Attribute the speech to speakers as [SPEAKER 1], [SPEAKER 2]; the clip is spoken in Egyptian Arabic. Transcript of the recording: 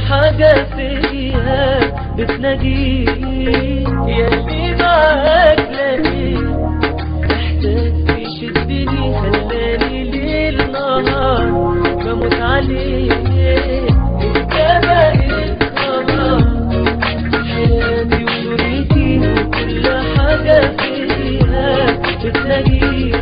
[SPEAKER 1] حاجة فيها بتناديك يا اللي معاك لقيت احساس بيشدني خلاني ليل نهار بموت عليك انت بقيت خلاص حياتي ودنيتي وكل حاجة فيها بتناديك